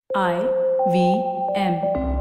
I V M.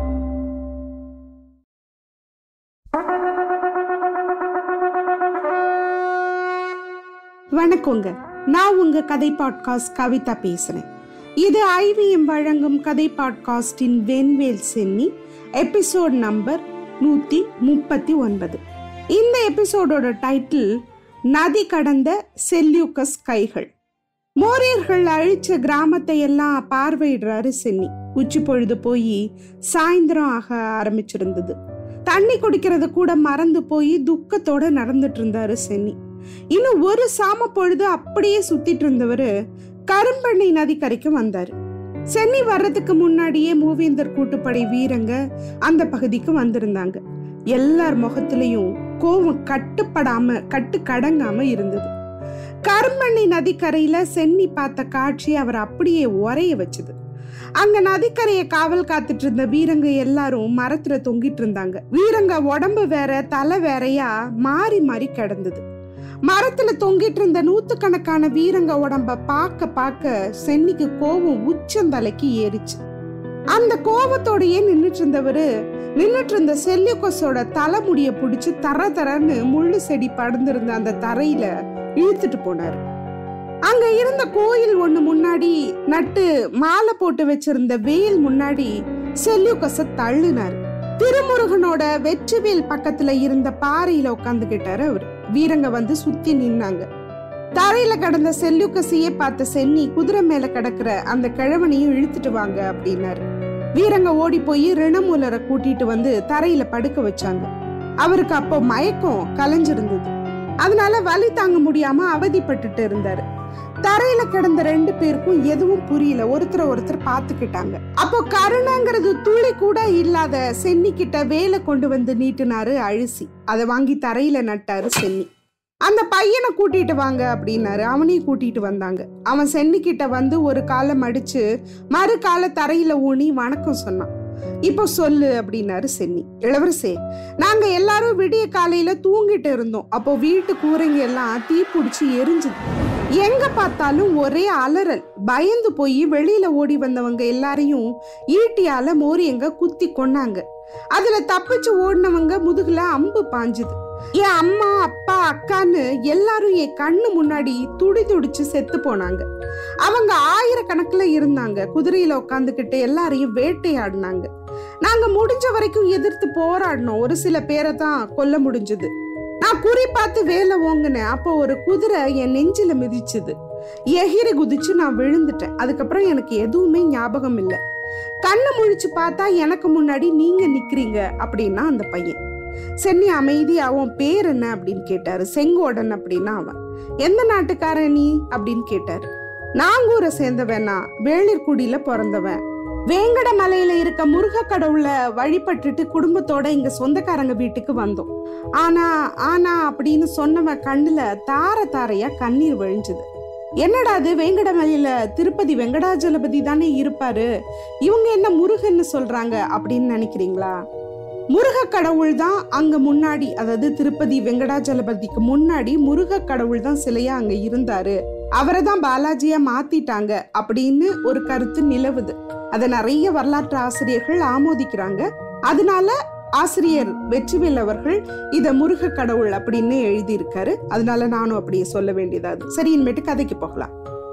வணக்கங்க நான் உங்க கதை பாட்காஸ்ட் கவிதா பேசுறேன் இது ஐவிஎம் வழங்கும் கதை பாட்காஸ்டின் வெண்வேல் சென்னி எபிசோட் நம்பர் நூத்தி முப்பத்தி ஒன்பது இந்த எபிசோடோட டைட்டில் நதி கடந்த செல்யூக்கஸ் கைகள் மோரியர்கள் அழிச்ச கிராமத்தை எல்லாம் பார்வையிடுறாரு சென்னி உச்சி பொழுது போய் சாயந்தரம் ஆக ஆரம்பிச்சிருந்தது தண்ணி குடிக்கிறது கூட மறந்து போய் துக்கத்தோட நடந்துட்டு இருந்தாரு சென்னி இன்னும் ஒரு சாம பொழுது அப்படியே சுத்திட்டு இருந்தவரு கரும்பண்ணை நதிக்கரைக்கு வந்தாரு சென்னி வர்றதுக்கு முன்னாடியே மூவேந்தர் கூட்டுப்படை வீரங்க அந்த பகுதிக்கு வந்திருந்தாங்க எல்லார் முகத்திலையும் கோவம் கட்டுப்படாம கட்டு கடங்காம இருந்தது கரும்பண்ணி நதிக்கரையில சென்னி பார்த்த காட்சி அவர் அப்படியே உரைய வச்சது அங்க நதிக்கரையை காவல் காத்துட்டு இருந்த வீரங்க எல்லாரும் மரத்துல தொங்கிட்டு இருந்தாங்க வீரங்க உடம்பு வேற தலை வேறையா மாறி மாறி கிடந்தது மரத்துல தொங்கிட்டு இருந்த நூத்துக்கணக்கான வீரங்க உடம்ப பார்க்க பார்க்க சென்னிக்கு கோபம் உச்சந்தலைக்கு ஏறிச்சு அந்த கோபத்தோடயே நின்னுட்டு இருந்தவரு நின்னுட்டு இருந்த செல்லியகோஸோட தலைமுடிய பிடிச்சு தர தரன்னு முள்ளு செடி படர்ந்திருந்த அந்த தரையில இழுத்துட்டு போனாரு அங்க இருந்த கோயில் ஒண்ணு முன்னாடி நட்டு மாலை போட்டு வச்சிருந்த வெயில் முன்னாடி செல்லியகோஸ தள்ளுனாரு திருமுருகனோட வெற்றிவேல் பக்கத்துல இருந்த பாறையில உட்காந்துக்கிட்டாரு அவரு வீரங்க வந்து சுத்தி நின்னாங்க தரையில கடந்த செல்லுக்கசியே பார்த்த சென்னி குதிரை மேல கிடக்குற அந்த கிழவனையும் இழுத்துட்டு வாங்க அப்படின்னாரு வீரங்க ஓடி போய் ரிணமூலரை கூட்டிட்டு வந்து தரையில படுக்க வச்சாங்க அவருக்கு அப்போ மயக்கம் கலைஞ்சிருந்தது அதனால வலி தாங்க முடியாம அவதிப்பட்டுட்டு இருந்தாரு தரையில கிடந்த ரெண்டு பேருக்கும் எதுவும் புரியல ஒருத்தர் ஒருத்தர் பாத்துக்கிட்டாங்க அப்போ கருணாங்கிறது துளி கூட இல்லாத சென்னி கிட்ட வேலை கொண்டு வந்து நீட்டினாரு அழிசி அதை வாங்கி தரையில நட்டாரு சென்னி அந்த பையனை கூட்டிட்டு வாங்க அப்படின்னாரு அவனையும் கூட்டிட்டு வந்தாங்க அவன் சென்னி கிட்ட வந்து ஒரு காலை மடிச்சு மறு காலை தரையில ஊனி வணக்கம் சொன்னான் இப்போ சொல்லு அப்படின்னாரு சென்னி இளவரசே நாங்க எல்லாரும் விடிய காலையில தூங்கிட்டு இருந்தோம் அப்போ வீட்டு கூரைங்க எல்லாம் தீ பிடிச்சி எரிஞ்சுது எங்க பார்த்தாலும் ஒரே அலறல் பயந்து போய் வெளியில ஓடி வந்தவங்க எல்லாரையும் ஈட்டியால மோரியங்க குத்தி கொன்னாங்க அதுல தப்பிச்சு ஓடினவங்க முதுகுல அம்பு பாஞ்சுது என் அம்மா அப்பா அக்கான்னு எல்லாரும் என் கண்ணு முன்னாடி துடி துடிச்சு செத்து போனாங்க அவங்க ஆயிரக்கணக்குல இருந்தாங்க குதிரையில உட்காந்துக்கிட்டு எல்லாரையும் வேட்டையாடினாங்க நாங்க முடிஞ்ச வரைக்கும் எதிர்த்து போராடினோம் ஒரு சில பேரை தான் கொல்ல முடிஞ்சது நான் குறி பார்த்து வேலை ஓங்கினேன் அப்போ ஒரு குதிரை என் நெஞ்சில மிதிச்சுது எகிரி குதிச்சு நான் விழுந்துட்டேன் அதுக்கப்புறம் எனக்கு எதுவுமே ஞாபகம் இல்லை கண்ணு முழிச்சு பார்த்தா எனக்கு முன்னாடி நீங்க நிக்கிறீங்க அப்படின்னா அந்த பையன் சென்னி அமைதியா அவன் பேர் என்ன அப்படின்னு கேட்டாரு செங்கோடன் அப்படின்னா அவன் எந்த நாட்டுக்காரன் நீ அப்படின்னு கேட்டாரு நாங்கூரை சேர்ந்தவன் நான் வேளிர்குடியில பிறந்தவன் வேங்கட மலையில இருக்க முருக கடவுள வழிபட்டுட்டு குடும்பத்தோட இங்க சொந்தக்காரங்க வீட்டுக்கு வந்தோம் ஆனா ஆனா அப்படின்னு சொன்னவன் கண்ணுல தார தாரையா கண்ணீர் வழிஞ்சுது என்னடா அது வேங்கட மலையில திருப்பதி வெங்கடாஜலபதி தானே இருப்பாரு இவங்க என்ன முருகன்னு சொல்றாங்க அப்படின்னு நினைக்கிறீங்களா முருக கடவுள் தான் அங்க முன்னாடி அதாவது திருப்பதி வெங்கடாஜலபதிக்கு முன்னாடி முருக கடவுள் தான் சிலையா அங்க இருந்தாரு அவரை தான் பாலாஜியா மாத்திட்டாங்க அப்படின்னு ஒரு கருத்து நிலவுது அதை நிறைய வரலாற்று ஆசிரியர்கள் ஆமோதிக்கிறாங்க அதனால ஆசிரியர் வெற்றிவேல் அவர்கள் இத முருக கடவுள் அப்படின்னு எழுதியிருக்காரு அதனால நானும் அப்படியே சொல்ல வேண்டியதாது சரி இனிமேட்டு கதைக்கு போகலாம்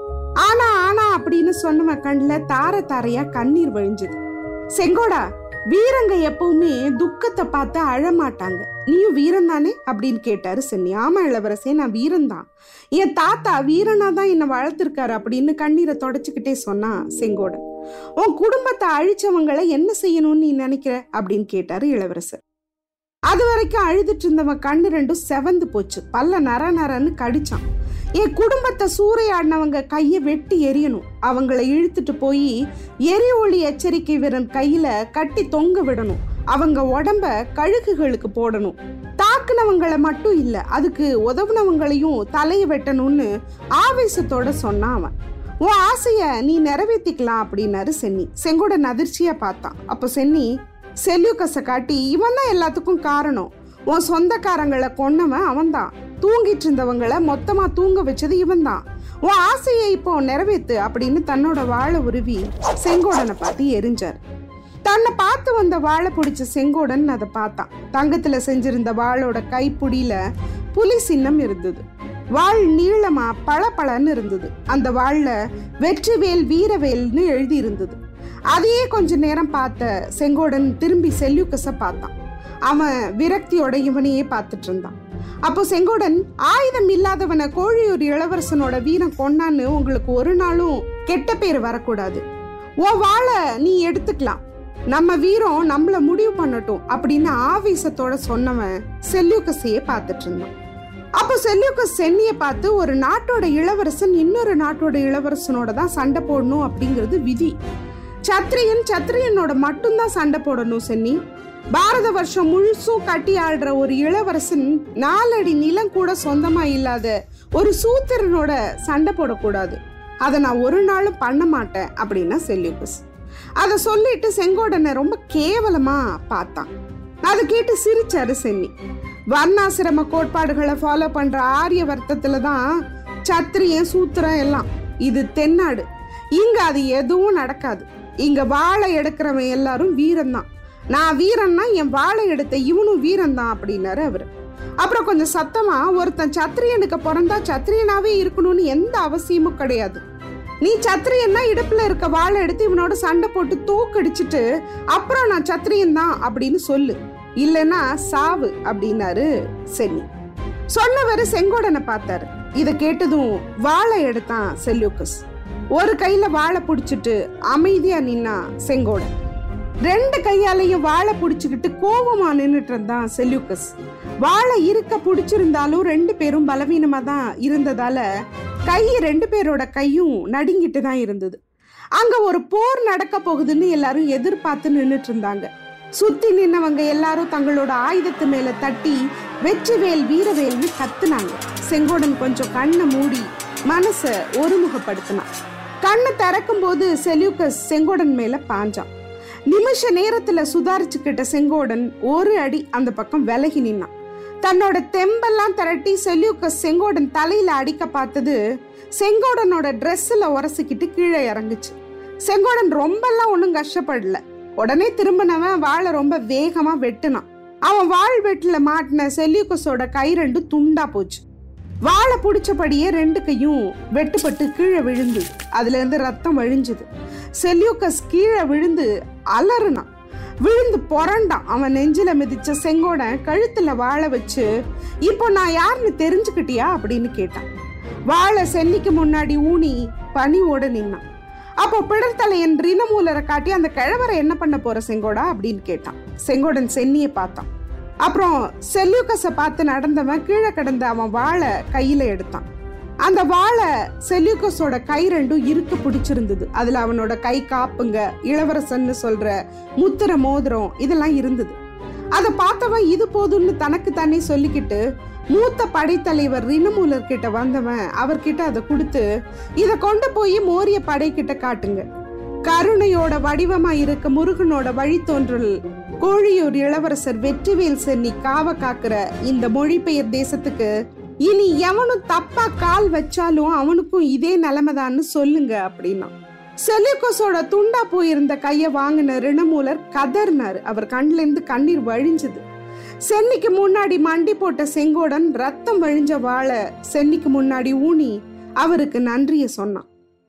ஆனா ஆனா அப்படின்னு சொன்னவன் கண்ணுல தார தாரையா கண்ணீர் வழிஞ்சுது செங்கோடா வீரங்க எப்பவுமே துக்கத்தை பார்த்து அழமாட்டாங்க நீயும் வீரன் தானே அப்படின்னு கேட்டாரு சென்னி ஆமா இளவரசே நான் வீரன் தான் என் தாத்தா வீரனா தான் என்னை வளர்த்திருக்காரு அப்படின்னு கண்ணீரை தொடச்சுக்கிட்டே சொன்னான் செங்கோடன் உன் குடும்பத்தை அழிச்சவங்களை என்ன செய்யணும்னு நீ நினைக்கிற அப்படின்னு கேட்டாரு இளவரசர் அது வரைக்கும் அழுதுட்டு இருந்தவன் கண்ணு ரெண்டும் செவந்து போச்சு பல்ல நர நரன்னு கடிச்சான் என் குடும்பத்தை சூறையாடினவங்க கையை வெட்டி எரியணும் அவங்கள இழுத்துட்டு போய் எரி ஒளி எச்சரிக்கை வீரன் கையில கட்டி தொங்க விடணும் அவங்க உடம்ப கழுகுகளுக்கு போடணும் தாக்குனவங்களை மட்டும் இல்ல அதுக்கு உதவுனவங்களையும் தலையை வெட்டணும்னு ஆவேசத்தோட சொன்னான் அவன் உன் ஆசைய நீ நிறைவேற்றிக்கலாம் அப்படின்னாரு சென்னி செங்கோடன் அதிர்ச்சியா பார்த்தான் அப்போ சென்னி செல்யூக்கஸை காட்டி இவன் தான் எல்லாத்துக்கும் காரணம் உன் சொந்தக்காரங்களை கொன்னவன் அவன்தான் தூங்கிட்டு இருந்தவங்கள மொத்தமா தூங்க வச்சது இவன் தான் உன் ஆசையை இப்போ நிறைவேத்து அப்படின்னு தன்னோட வாழை உருவி செங்கோடனை பார்த்து எரிஞ்சார் தன்னை பார்த்து வந்த வாழை பிடிச்ச செங்கோடன் அதை பார்த்தான் தங்கத்துல செஞ்சிருந்த வாளோட கைப்புடியில புலி சின்னம் இருந்தது வாள் நீளமா பளபளன்னு இருந்தது அந்த வாள்ல வெற்றிவேல் வீரவேல்னு எழுதி இருந்தது அதையே கொஞ்ச நேரம் பார்த்த செங்கோடன் திரும்பி செல்யூக்கஸ பார்த்தான் அவன் விரக்தியோட இவனையே பார்த்துட்டு இருந்தான் அப்போ செங்கோடன் ஆயுதம் இல்லாதவனை கோழியூர் இளவரசனோட வீரம் கொண்டான்னு உங்களுக்கு ஒரு நாளும் கெட்ட பேர் வரக்கூடாது ஓ வாழை நீ எடுத்துக்கலாம் நம்ம வீரம் நம்மள முடிவு பண்ணட்டும் அப்படின்னு ஆவேசத்தோட சொன்னவன் செல்யூக்கஸையே பார்த்துட்டு இருந்தான் அப்போ செல்யூக்கஸ் சென்னிய பார்த்து ஒரு நாட்டோட இளவரசன் இன்னொரு நாட்டோட இளவரசனோட தான் சண்டை போடணும் அப்படிங்கிறது விதி சத்திரியன் சத்திரியனோட மட்டும்தான் சண்டை போடணும் சென்னி பாரத வருஷம் முழுசும் கட்டி ஆடுற ஒரு இளவரசன் நாலடி நிலம் கூட சொந்தமா இல்லாத ஒரு சூத்திரனோட சண்டை போடக்கூடாது அதை நான் ஒரு நாளும் பண்ண மாட்டேன் அப்படின்னா செல்யூக்கஸ் அதை சொல்லிட்டு செங்கோடனை ரொம்ப கேவலமா பார்த்தான் அதை கேட்டு சிரிச்சாரு சென்னி வர்ணாசிரம கோட்பாடுகளை ஃபாலோ பண்ற ஆரிய வர்த்தத்துல தான் சத்திரியன் சூத்திரம் எல்லாம் இது தென்னாடு இங்க அது எதுவும் நடக்காது இங்க வாழை எடுக்கிறவன் எல்லாரும் வீரன்தான் நான் வீரன்னா என் வாழை எடுத்த இவனும் வீரன்தான் அப்படின்னாரு அவரு அப்புறம் கொஞ்சம் சத்தமா ஒருத்தன் சத்திரியனுக்கு பிறந்தா சத்திரியனாவே இருக்கணும்னு எந்த அவசியமும் கிடையாது நீ சத்திரியன்னா இடுப்புல இருக்க வாழை எடுத்து இவனோட சண்டை போட்டு தோக்கடிச்சிட்டு அப்புறம் நான் சத்திரியன் தான் அப்படின்னு சொல்லு இல்லைன்னா சாவு அப்படின்னாரு சென்னி சொன்னவர் செங்கோடனை பார்த்தாரு இதை கேட்டதும் வாழை எடுத்தான் செல்யூக்கஸ் ஒரு கையில வாழை பிடிச்சிட்டு அமைதியா நின்னா செங்கோடன் ரெண்டு கையாலையும் வாழை பிடிச்சுக்கிட்டு கோபமா நின்னுட்டு இருந்தான் செல்யூக்கஸ் வாழை இருக்க பிடிச்சிருந்தாலும் ரெண்டு பேரும் பலவீனமா தான் இருந்ததால கை ரெண்டு பேரோட கையும் நடுங்கிட்டு தான் இருந்தது அங்க ஒரு போர் நடக்க போகுதுன்னு எல்லாரும் எதிர்பார்த்து நின்னுட்டு இருந்தாங்க சுத்தி நின்னவங்க எல்லாரும் தங்களோட ஆயுதத்து மேல தட்டி வெற்றிவேல் வீரவேல்னு கத்துனாங்க செங்கோடன் கொஞ்சம் கண்ணை மூடி மனச ஒருமுகப்படுத்தினான் கண்ணை திறக்கும் போது செல்யூக்கஸ் செங்கோடன் மேல பாஞ்சான் நிமிஷ நேரத்துல சுதாரிச்சுக்கிட்ட செங்கோடன் ஒரு அடி அந்த பக்கம் விலகி நின்னான் தன்னோட தெம்பெல்லாம் திரட்டி செல்யூக்கஸ் செங்கோடன் தலையில அடிக்க பார்த்தது செங்கோடனோட ட்ரெஸ்ஸில் உரசிக்கிட்டு கீழே இறங்குச்சு செங்கோடன் ரொம்பலாம் ஒன்றும் கஷ்டப்படல உடனே திரும்பினவன் வாழை ரொம்ப வேகமா வெட்டினான் அவன் வாழ் வெட்டில மாட்டின செல்யூக்கஸோட கை ரெண்டு துண்டா போச்சு வாழை பிடிச்சபடியே ரெண்டு கையும் வெட்டுப்பட்டு கீழே விழுந்து அதுல இருந்து ரத்தம் வழிஞ்சுது செல்யூக்கஸ் கீழே விழுந்து அலறுனான் விழுந்து புரண்டான் அவன் நெஞ்சில மிதிச்ச செங்கோடன் கழுத்துல வாழை வச்சு இப்போ நான் யாருன்னு தெரிஞ்சுக்கிட்டியா அப்படின்னு கேட்டான் வாழை சென்னிக்கு முன்னாடி ஊனி பனியோட நின்னான் அப்போ பிடர்த்தலையன் ரினமூலரை காட்டி அந்த கிழவரை என்ன பண்ண போற செங்கோடா அப்படின்னு கேட்டான் செங்கோடன் சென்னியை பார்த்தான் அப்புறம் செல்யூக்கஸை பார்த்து நடந்தவன் கீழே கிடந்த அவன் வாழை கையில எடுத்தான் அந்த வாழை செல்யூக்கஸோட கை ரெண்டும் இறுக்க பிடிச்சிருந்தது அதுல அவனோட கை காப்புங்க இளவரசன்னு சொல்ற முத்திர மோதிரம் இதெல்லாம் இருந்தது அதை பார்த்தவன் இது போதும்னு தனக்கு தானே சொல்லிக்கிட்டு மூத்த படைத்தலைவர் ரினமூலர் கிட்ட வந்தவன் அவர்கிட்ட அதை கொடுத்து இதை கொண்டு போய் மோரிய படைக்கிட்ட காட்டுங்க கருணையோட வடிவமா இருக்க முருகனோட வழித்தோன்றல் கோழியூர் இளவரசர் வெற்றிவேல் சென்னி காவ காக்குற இந்த மொழிபெயர் தேசத்துக்கு இனி எவனும் தப்பா கால் வச்சாலும் அவனுக்கும் இதே நிலைமைதான்னு சொல்லுங்க அப்படின்னா செலிகோஸோட துண்டா போயிருந்த கைய வாங்கின ரிணமூலர் கதர்னாரு அவர் கண்ல இருந்து கண்ணீர் வழிஞ்சது சென்னிக்கு முன்னாடி மண்டி போட்ட செங்கோடன் ரத்தம் வழிஞ்ச வாழை சென்னிக்கு முன்னாடி ஊனி அவருக்கு நன்றிய சொன்னான்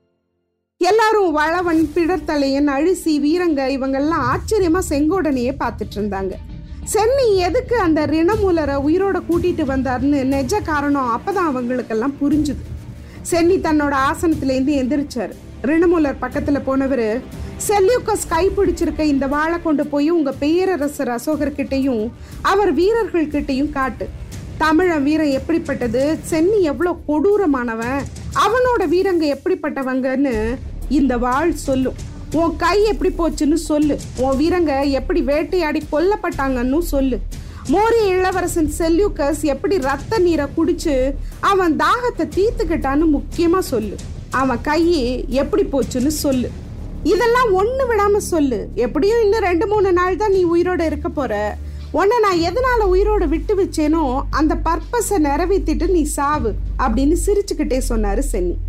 எல்லாரும் வளவன் பிடர்த்தலையன் அழிசி வீரங்க இவங்கெல்லாம் ஆச்சரியமா செங்கோடனையே பார்த்துட்டு இருந்தாங்க சென்னி எதுக்கு அந்த ரிணமூலரை உயிரோட கூட்டிட்டு வந்தாருன்னு நெஜ காரணம் அப்பதான் அவங்களுக்கெல்லாம் புரிஞ்சுது சென்னி தன்னோட ஆசனத்திலேருந்து எந்திரிச்சாரு ரிணமூலர் பக்கத்துல போனவர் செல்யூக்கஸ் கைப்பிடிச்சிருக்க இந்த வாழை கொண்டு போய் உங்க பேரரசர் அசோகர்கிட்டையும் அவர் வீரர்கள் கிட்டையும் காட்டு தமிழன் வீரன் எப்படிப்பட்டது சென்னி எவ்வளோ கொடூரமானவன் அவனோட வீரங்க எப்படிப்பட்டவங்கன்னு இந்த வாழ் சொல்லும் உன் கை எப்படி போச்சுன்னு சொல்லு உன் வீரங்க எப்படி வேட்டையாடி கொல்லப்பட்டாங்கன்னு சொல்லு மோரிய இளவரசன் செல்யூக்கஸ் எப்படி ரத்த நீரை குடிச்சு அவன் தாகத்தை தீர்த்துக்கிட்டான்னு முக்கியமா சொல்லு அவன் கையை எப்படி போச்சுன்னு சொல்லு இதெல்லாம் ஒண்ணு விடாம சொல்லு எப்படியும் இன்னும் ரெண்டு மூணு நாள் தான் நீ உயிரோட இருக்க போற உன்னை நான் எதனால உயிரோட விட்டு வச்சேனோ அந்த பர்பஸை நிறைவேற்றிட்டு நீ சாவு அப்படின்னு சிரிச்சுக்கிட்டே சொன்னாரு சென்னி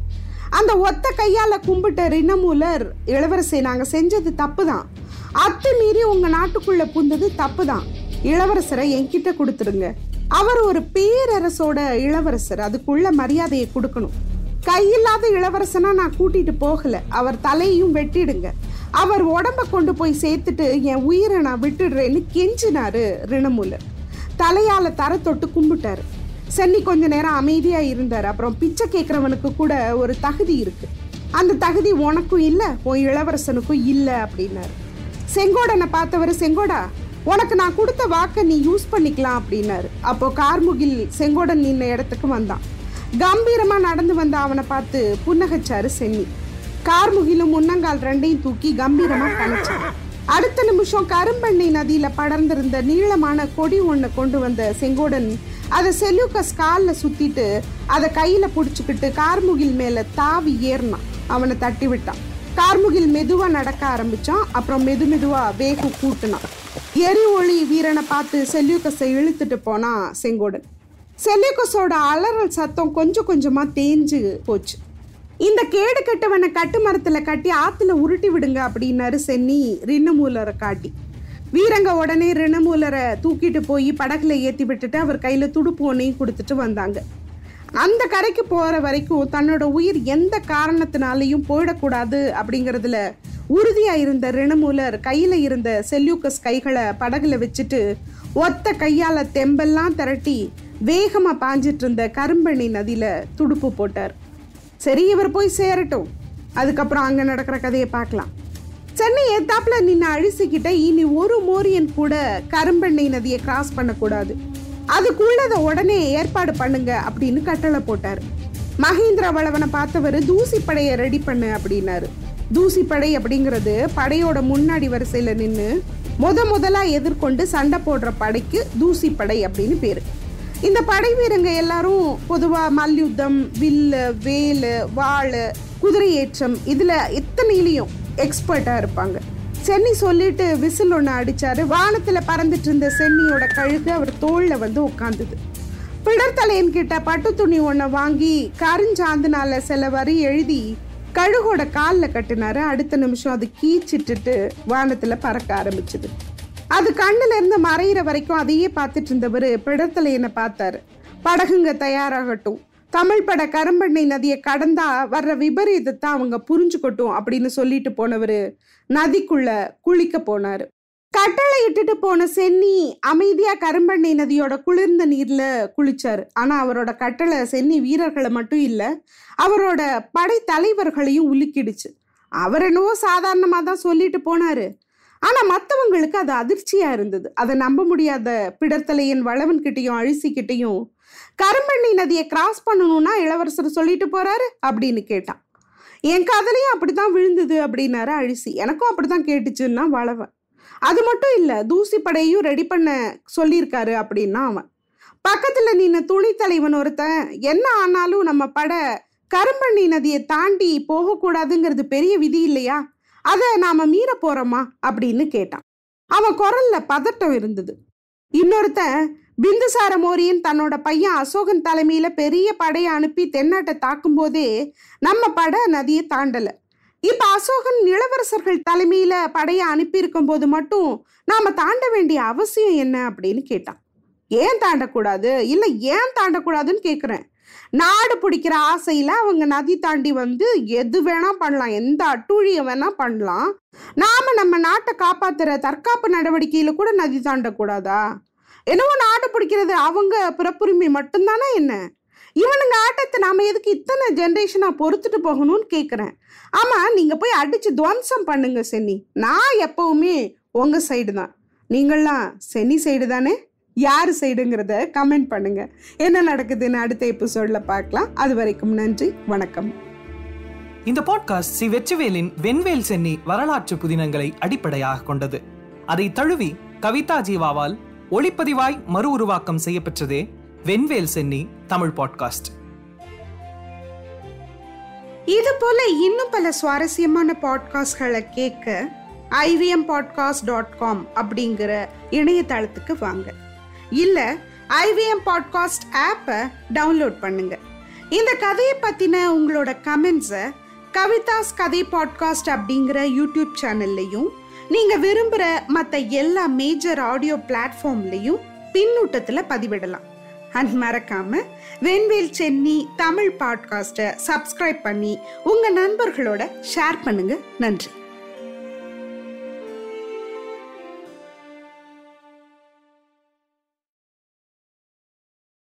அந்த ஒத்த கையால கும்பிட்ட ரினமூலர் இளவரசே நாங்க செஞ்சது தப்பு தான் அத்துமீறி உங்க நாட்டுக்குள்ள புந்தது தப்பு தான் இளவரசரை என்கிட்ட கொடுத்துருங்க அவர் ஒரு பேரரசோட இளவரசர் அதுக்குள்ள மரியாதையை கொடுக்கணும் கையில்லாத இளவரசனா நான் கூட்டிட்டு போகல அவர் தலையையும் வெட்டிடுங்க அவர் உடம்ப கொண்டு போய் சேர்த்துட்டு என் உயிரை நான் விட்டுடுறேன்னு கெஞ்சினாரு ரிணமூலர் தலையால தர தொட்டு கும்பிட்டாரு சென்னி கொஞ்ச நேரம் அமைதியா இருந்தார் அப்புறம் பிச்சை கேட்கறவனுக்கு கூட ஒரு தகுதி இருக்கு அந்த தகுதி உனக்கும் இல்ல உன் இளவரசனுக்கும் இல்ல அப்படின்னாரு செங்கோடனை பார்த்தவர் செங்கோடா உனக்கு நான் கொடுத்த வாக்கை நீ யூஸ் பண்ணிக்கலாம் அப்படின்னாரு அப்போ கார்முகில் செங்கோடன் நின்ன இடத்துக்கு வந்தான் கம்பீரமா நடந்து வந்த அவனை பார்த்து புன்னகைச்சாரு சென்னி கார்முகிலும் முன்னங்கால் ரெண்டையும் தூக்கி கம்பீரமா கணச்சான் அடுத்த நிமிஷம் கரும்பெண்ணை நதியில படர்ந்திருந்த நீளமான கொடி ஒண்ணு கொண்டு வந்த செங்கோடன் அதை செல்யூக்கஸ் காலில் சுத்திட்டு அதை கையில புடிச்சுக்கிட்டு கார்முகில் மேல தாவி ஏறினான் அவனை தட்டி விட்டான் கார்முகில் மெதுவா நடக்க ஆரம்பிச்சான் அப்புறம் மெது மெதுவா வேகம் கூட்டுனான் எரி ஒளி வீரனை பார்த்து செல்யூக்கஸை இழுத்துட்டு போனான் செங்கோடன் செல்யூக்கஸோட அலறல் சத்தம் கொஞ்சம் கொஞ்சமா தேஞ்சு போச்சு இந்த கேடு கெட்டவனை கட்டு மரத்துல கட்டி ஆத்துல உருட்டி விடுங்க அப்படின்னாரு சென்னி ரின்னமூலரை காட்டி வீரங்க உடனே ரிணமூலரை தூக்கிட்டு போய் படகுல ஏத்தி விட்டுட்டு அவர் கையில துடுப்பு ஒன்னையும் கொடுத்துட்டு வந்தாங்க அந்த கரைக்கு போற வரைக்கும் தன்னோட உயிர் எந்த காரணத்தினாலையும் போயிடக்கூடாது அப்படிங்கறதுல உறுதியா இருந்த ரிணமூலர் கையில இருந்த செல்யூக்கஸ் கைகளை படகுல வச்சுட்டு ஒத்த கையால தெம்பெல்லாம் திரட்டி வேகமா பாஞ்சிட்டு இருந்த கரும்பணி நதியில துடுப்பு போட்டார் சரி இவர் போய் சேரட்டும் அதுக்கப்புறம் அங்க நடக்கிற கதையை பார்க்கலாம் சென்னை ஏத்தாப்புல நின்று அழிச்சுக்கிட்ட இனி ஒரு மோரியன் கூட கரும்பெண்ணெய் நதியை கிராஸ் பண்ணக்கூடாது அதுக்குள்ளத உடனே ஏற்பாடு பண்ணுங்க அப்படின்னு கட்டளை போட்டார் மகேந்திர வளவனை பார்த்தவர் தூசி படையை ரெடி பண்ணு அப்படின்னாரு தூசி படை அப்படிங்கிறது படையோட முன்னாடி வரிசையில நின்று முத முதலா எதிர்கொண்டு சண்டை போடுற படைக்கு தூசி படை அப்படின்னு பேரு இந்த படை வீரங்க எல்லாரும் பொதுவா மல்யுத்தம் வில்லு வேலு வாள் குதிரை ஏற்றம் இதுல இத்தனையிலையும் எக்ஸ்பர்ட்டா இருப்பாங்க சென்னி சொல்லிட்டு விசில் ஒன்று அடிச்சாரு வானத்துல பறந்துட்டு இருந்த சென்னியோட கழுகு அவர் தோல்ல வந்து உட்காந்துது பிடர்த்தலையன் கிட்ட பட்டு துணி ஒன்றை வாங்கி கருஞ்சாந்துனால சில வரி எழுதி கழுகோட காலில் கட்டினாரு அடுத்த நிமிஷம் அது கீச்சிட்டுட்டு வானத்துல பறக்க ஆரம்பிச்சது அது கண்ணுல இருந்து மறையிற வரைக்கும் அதையே பார்த்துட்டு இருந்தவர் பிடர்த்தலையனை பார்த்தாரு படகுங்க தயாராகட்டும் தமிழ் பட கரும்பெண்ணை நதியை கடந்தா வர்ற விபரீதத்தை அவங்க புரிஞ்சுக்கட்டும் அப்படின்னு சொல்லிட்டு போனவர் நதிக்குள்ள குளிக்க போனாரு கட்டளை இட்டுட்டு போன சென்னி அமைதியா கரும்பெண்ணை நதியோட குளிர்ந்த நீர்ல குளிச்சாரு ஆனா அவரோட கட்டளை சென்னி வீரர்களை மட்டும் இல்ல அவரோட படை தலைவர்களையும் உலுக்கிடுச்சு அவர் என்னவோ சாதாரணமா தான் சொல்லிட்டு போனாரு ஆனா மத்தவங்களுக்கு அது அதிர்ச்சியா இருந்தது அதை நம்ப முடியாத பிடர்த்தலையன் வளவன் கிட்டையும் அழிசி கிட்டையும் கரும்பண்ணி நதியை கிராஸ் பண்ணணும்னா இளவரசர் சொல்லிட்டு போறாரு அப்படின்னு கேட்டான் என் காதலையும் அப்படித்தான் விழுந்தது அப்படின்னாரு அழிசி எனக்கும் அப்படித்தான் கேட்டுச்சுன்னா வளவன் அது மட்டும் இல்ல தூசி படையும் ரெடி பண்ண சொல்லியிருக்காரு அப்படின்னா அவன் பக்கத்துல நின்ன துணி தலைவன் ஒருத்தன் என்ன ஆனாலும் நம்ம படை கரும்பண்ணி நதியை தாண்டி போகக்கூடாதுங்கிறது பெரிய விதி இல்லையா அதை நாம மீற போறோமா அப்படின்னு கேட்டான் அவன் குரல்ல பதட்டம் இருந்தது இன்னொருத்தன் பிந்துசார மோரியன் தன்னோட பையன் அசோகன் தலைமையில பெரிய படையை அனுப்பி தென்னாட்டை தாக்கும் போதே நம்ம படை நதியை தாண்டல இப்ப அசோகன் இளவரசர்கள் தலைமையில படையை அனுப்பியிருக்கும் போது மட்டும் நாம தாண்ட வேண்டிய அவசியம் என்ன அப்படின்னு கேட்டான் ஏன் தாண்டக்கூடாது இல்ல ஏன் தாண்டக்கூடாதுன்னு கேக்குறேன் நாடு பிடிக்கிற ஆசையில அவங்க நதி தாண்டி வந்து எது வேணா பண்ணலாம் எந்த அட்டூழியம் வேணா பண்ணலாம் நாம நம்ம நாட்டை காப்பாத்துற தற்காப்பு நடவடிக்கையில கூட நதி தாண்டக்கூடாதா என்னவோ நாட்டை பிடிக்கிறது அவங்க பிறப்புரிமை மட்டும்தானே என்ன இவனுங்க ஆட்டத்தை நாம எதுக்கு இத்தனை ஜென்ரேஷனா பொறுத்துட்டு போகணும்னு கேக்குறேன் ஆமா நீங்க போய் அடிச்சு துவம்சம் பண்ணுங்க சென்னி நான் எப்பவுமே உங்க சைடு தான் நீங்கள்லாம் சென்னி சைடு தானே யார் சைடுங்கிறத கமெண்ட் பண்ணுங்க என்ன நடக்குதுன்னு அடுத்த எபிசோட்ல பார்க்கலாம் அது வரைக்கும் நன்றி வணக்கம் இந்த பாட்காஸ்ட் சி வெற்றிவேலின் வெண்வேல் சென்னி வரலாற்று புதினங்களை அடிப்படையாக கொண்டது அதை தழுவி கவிதா ஜீவாவால் ஒளிப்பதிவாய் மறு உருவாக்கம் செய்யப்பெற்றதே வெண்வேல் சென்னி தமிழ் பாட்காஸ்ட் இது போல இன்னும் பல சுவாரஸ்யமான பாட்காஸ்ட்களை கேட்க ஐவிஎம் பாட்காஸ்ட் டாட் காம் அப்படிங்கிற இணையதளத்துக்கு வாங்க இல்ல ஐவிஎம் பாட்காஸ்ட் ஆப்பை டவுன்லோட் பண்ணுங்க இந்த கதையை பற்றின உங்களோட கமெண்ட்ஸை கவிதாஸ் கதை பாட்காஸ்ட் அப்படிங்கிற யூடியூப் சேனல்லையும் நீங்கள் விரும்புகிற மற்ற எல்லா மேஜர் ஆடியோ பிளாட்ஃபார்ம்லையும் பின்னூட்டத்தில் பதிவிடலாம் அண்ட் மறக்காம வெண்வேல் சென்னி தமிழ் பாட்காஸ்ட்டை சப்ஸ்கிரைப் பண்ணி உங்கள் நண்பர்களோட ஷேர் பண்ணுங்க நன்றி